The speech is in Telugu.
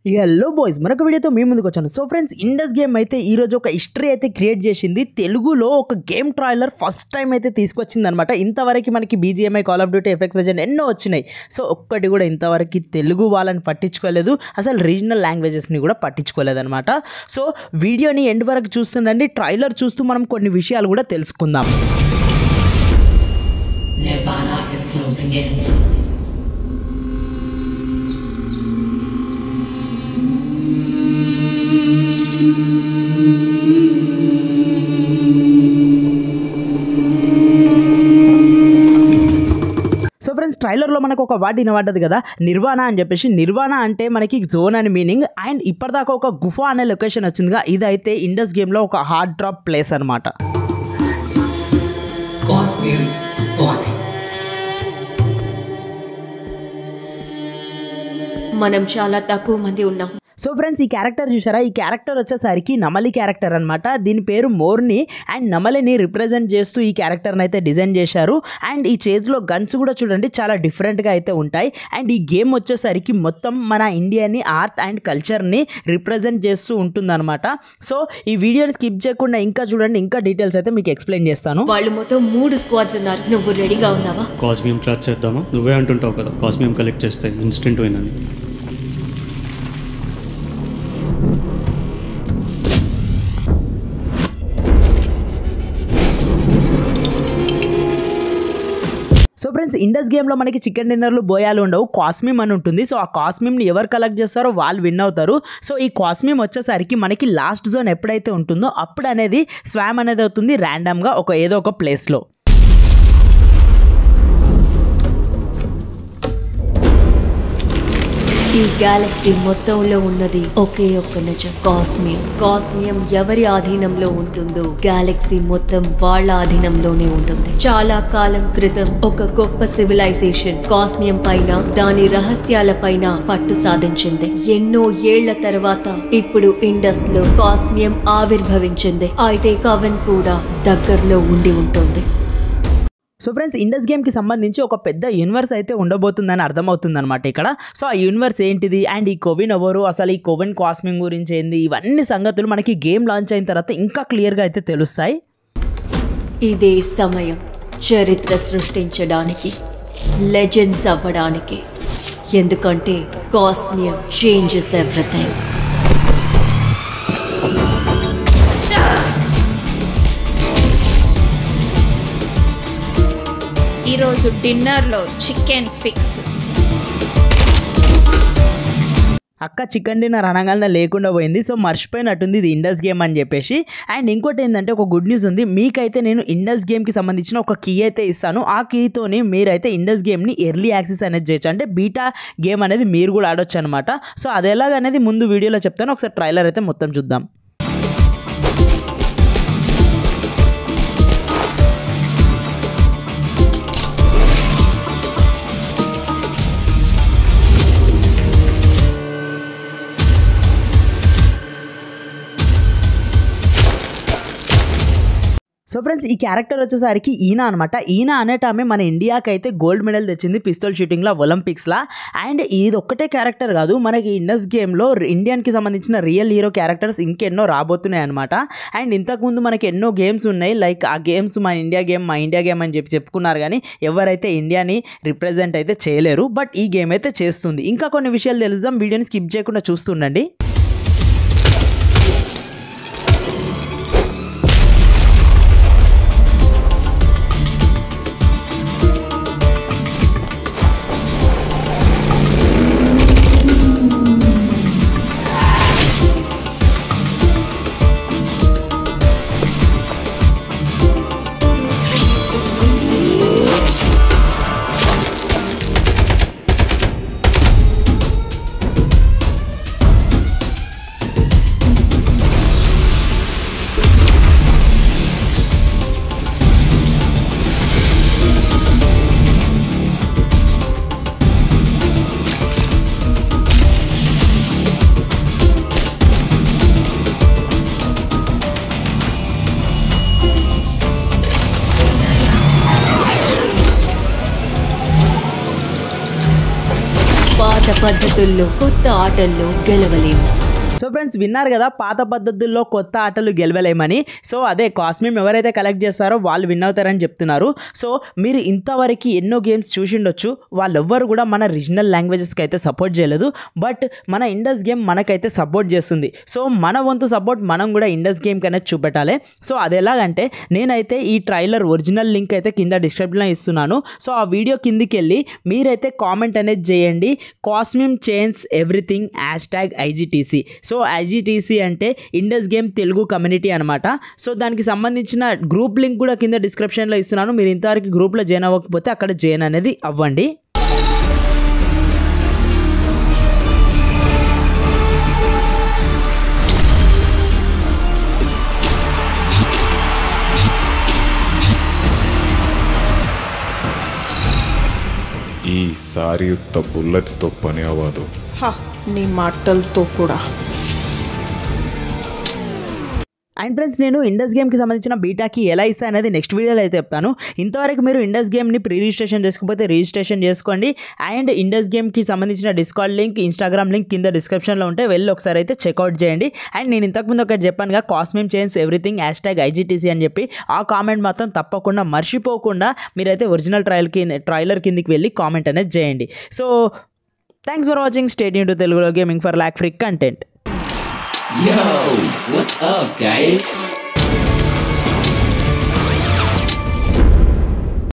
హలో బాయ్స్ మరొక వీడియోతో మీ ముందుకు వచ్చాను సో ఫ్రెండ్స్ ఇండస్ గేమ్ అయితే ఈ రోజు ఒక హిస్టరీ అయితే క్రియేట్ చేసింది తెలుగులో ఒక గేమ్ ట్రైలర్ ఫస్ట్ టైం అయితే తీసుకొచ్చింది అనమాట ఇంతవరకు మనకి BGMI call of duty effects legend ఎన్నో వచ్చినాయి సో ఒక్కటి కూడా ఇంతవరకు తెలుగు వాళ్ళని పట్టించుకోలేదు అసలు రీజనల్ లాంగ్వేజెస్ని కూడా పట్టించుకోలేదు అనమాట సో వీడియోని ఎండ్ వరకు చూస్తుందండి ట్రైలర్ చూస్తూ మనం కొన్ని విషయాలు కూడా తెలుసుకుందాం Nirvana is closing in. So friends ట్రైలర్లో మనకు ఒక వర్డ్ వినబడ్డది కదా నిర్వాణ అని చెప్పేసి నిర్వాణ అంటే మనకి జోన్ అని మీనింగ్ అండ్ ఇప్పటిదాకా ఒక గుఫా అనే లొకేషన్ వచ్చిందిగా ఇదైతే ఇండస్ గేమ్లో ఒక హార్డ్ డ్రాప్ ప్లేస్ అనమాట Cosmere spawning. మనం చాలా తక్కువ మంది ఉన్నాం సో ఫ్రెండ్స్ ఈ క్యారెక్టర్ చూసారా ఈ క్యారెక్టర్ వచ్చేసరికి నమలి క్యారెక్టర్ అనమాట దీని పేరు మోర్ని అండ్ నమలిని రిప్రజెంట్ చేస్తూ ఈ క్యారెక్టర్ని అయితే డిజైన్ చేశారు అండ్ ఈ చేతిలో గన్స్ కూడా చూడండి చాలా డిఫరెంట్గా అయితే ఉంటాయి అండ్ ఈ గేమ్ వచ్చేసరికి మొత్తం మన ఇండియాని ఆర్ట్ అండ్ కల్చర్ని రిప్రజెంట్ చేస్తూ ఉంటుందన్నమాట సో ఈ వీడియోని స్కిప్ చేయకుండా ఇంకా చూడండి ఇంకా డీటెయిల్స్ అయితే మీకు ఎక్స్ప్లెయిన్ చేస్తాను వాళ్ళు మొత్తం మూడు స్క్వాడ్స్ ఉన్నారు నువ్వు రెడీగా ఉన్నావా కాస్మియం క్లాత్ చేద్దామా నువ్వే అంటుంటావు కదా కాస్మియం కలెక్ట్ చేస్తే ఇన్స్టెంట్ విన్ అని సో ఫ్రెండ్స్ ఇండస్ గేమ్లో మనకి చికెన్ డిన్నర్లు బోయాలు ఉండవు కాస్మిమ్ అని ఉంటుంది సో ఆ కాస్మిమ్ని ఎవరు కలెక్ట్ చేస్తారో వాళ్ళు విన్ అవుతారు సో ఈ కాస్మిమ్ వచ్చేసరికి మనకి లాస్ట్ జోన్ ఎప్పుడైతే ఉంటుందో అప్పుడు అనేది స్వామ్ అనేది అవుతుంది ర్యాండమ్గా ఒక ఏదో ఒక ప్లేస్లో ఈ గెలాక్సీ మొత్తంలో ఉన్నది ఒకే ఒక్క నిజం కాస్మియం కాస్మియం ఎవరి ఆధీనంలో ఉంటుందో గెలాక్సీ మొత్తం వాళ్ళ ఆధీనంలోనే ఉంటుంది చాలా కాలం క్రితం ఒక గొప్ప సివిలైజేషన్ కాస్మియం పైన దాని రహస్యాల పైన పట్టు సాధించింది ఎన్నో ఏళ్ల తర్వాత ఇప్పుడు ఇండస్ లో కాస్మియం ఆవిర్భవించింది అయితే కవన్ కూడా దగ్గరలో ఉండి ఉంటుంది సో ఫ్రెండ్స్ ఇండస్ గేమ్కి సంబంధించి ఒక పెద్ద యూనివర్స్ అయితే ఉండబోతుందని అర్థమవుతుంది అనమాట ఇక్కడ సో ఆ యూనివర్స్ ఏంటిది అండ్ ఈ కోవిన్ ఎవరు అసలు ఈ కోవిన్ కాస్మింగ్ గురించి ఏంది ఇవన్నీ సంగతులు మనకి గేమ్ లాంచ్ అయిన తర్వాత ఇంకా క్లియర్గా అయితే తెలుస్తాయి ఇదే సమయం చరిత్ర సృష్టించడానికి లెజెండ్స్ అవ్వడానికి ఎందుకంటే కాస్మియం చేంజెస్ ఎవ్రీథింగ్ ఈరోజు డిన్నర్లో చికెన్ ఫిక్స్ అక్క చికెన్ డిన్నర్ అనగానే లేకుండా పోయింది సో మర్చిపోయినట్టుంది ఇది ఇండస్ గేమ్ అని చెప్పేసి అండ్ ఇంకోటి ఏంటంటే ఒక గుడ్ న్యూస్ ఉంది మీకైతే నేను ఇండస్ గేమ్కి సంబంధించిన ఒక కీ అయితే ఇస్తాను ఆ కీతోని మీరైతే ఇండస్ గేమ్ని ఎర్లీ యాక్సెస్ అనేది చేయొచ్చు అంటే బీటా గేమ్ అనేది మీరు కూడా ఆడొచ్చు అనమాట సో అది ఎలాగనేది ముందు వీడియోలో చెప్తాను ఒకసారి ట్రైలర్ అయితే మొత్తం చూద్దాం సో ఫ్రెండ్స్ ఈ క్యారెక్టర్ వచ్చేసరికి ఈయన అనమాట ఈయన అనేటామె మన ఇండియాకి అయితే గోల్డ్ మెడల్ తెచ్చింది పిస్తోల్ షూటింగ్లో ఒలింపిక్స్లో అండ్ ఇది ఒక్కటే క్యారెక్టర్ కాదు మనకి ఇండస్ గేమ్లో ఇండియన్కి సంబంధించిన రియల్ హీరో క్యారెక్టర్స్ ఇంకెన్నో రాబోతున్నాయి అనమాట అండ్ ఇంతకుముందు మనకి ఎన్నో గేమ్స్ ఉన్నాయి లైక్ ఆ గేమ్స్ మా ఇండియా గేమ్ మా ఇండియా గేమ్ అని చెప్పి చెప్పుకున్నారు కానీ ఎవరైతే ఇండియాని రిప్రజెంట్ అయితే చేయలేరు బట్ ఈ గేమ్ అయితే చేస్తుంది ఇంకా కొన్ని విషయాలు తెలుద్దాం వీడియోని స్కిప్ చేయకుండా చూస్తుండండి పద్ధతుల్లో కొత్త ఆటల్లో గెలవలేము సో ఫ్రెండ్స్ విన్నారు కదా పాత పద్ధతుల్లో కొత్త ఆటలు గెలవలేమని సో అదే కాస్మీమ్ ఎవరైతే కలెక్ట్ చేస్తారో వాళ్ళు విన్ అవుతారని చెప్తున్నారు సో మీరు ఇంతవరకు ఎన్నో గేమ్స్ చూసిండొచ్చు వాళ్ళెవ్వరు కూడా మన రీజనల్ లాంగ్వేజెస్కి అయితే సపోర్ట్ చేయలేదు బట్ మన ఇండస్ గేమ్ మనకైతే సపోర్ట్ చేస్తుంది సో మన వంతు సపోర్ట్ మనం కూడా ఇండస్ గేమ్కి అనేది చూపెట్టాలి సో అది ఎలాగంటే నేనైతే ఈ ట్రైలర్ ఒరిజినల్ లింక్ అయితే కింద డిస్క్రిప్షన్లో ఇస్తున్నాను సో ఆ వీడియో కిందికి వెళ్ళి మీరైతే కామెంట్ అనేది చేయండి cosmium change everything hashtag IGTC so IGTC అంటే ఇండస్ గేమ్ తెలుగు కమ్యూనిటీ అనమాట సో దానికి సంబంధించిన గ్రూప్ లింక్ కూడా కింద డిస్క్రిప్షన్లో ఇస్తున్నాను మీరు ఇంతవరకు గ్రూప్లో జాయిన్ అవ్వకపోతే అక్కడ జాయిన్ అనేది అవ్వండి ఈసారి ఉత్త బుల్లెట్స్తో పని అవ్వదు హ నీ మాటలతో కూడా అండ్ ఫ్రెండ్స్ నేను ఇండస్ గేమ్కి సంబంధించిన బీటాకి ఎలా ఇస్తా అనేది నెక్స్ట్ వీడియోలో అయితే చెప్తాను ఇంతవరకు మీరు ఇండస్ గేమ్ని ప్రీ రిజిస్ట్రేషన్ చేసుకోకపోతే రిజిస్ట్రేషన్ చేసుకోండి అండ్ ఇండస్ గేమ్కి సంబంధించిన డిస్కౌంట్ లింక్ ఇన్స్టాగ్రామ్ లింక్ కింద డిస్క్రిప్షన్లో ఉంటే వెళ్ళి ఒకసారి అయితే చెక్అవుట్ చేయండి అండ్ నేను ఇంతకుముందు ఒకటి చెప్పానుగా cosmium change everything hashtag IGTC అని చెప్పి ఆ కామెంట్ మాత్రం తప్పకుండా మర్చిపోకుండా మీరైతే ఒరిజినల్ ట్రయల్ కింద ట్రైలర్ కిందికి వెళ్ళి కామెంట్ అనేది చేయండి so thanks for watching state to తెలుగులో gaming for lag free content Yo, what's up, guys?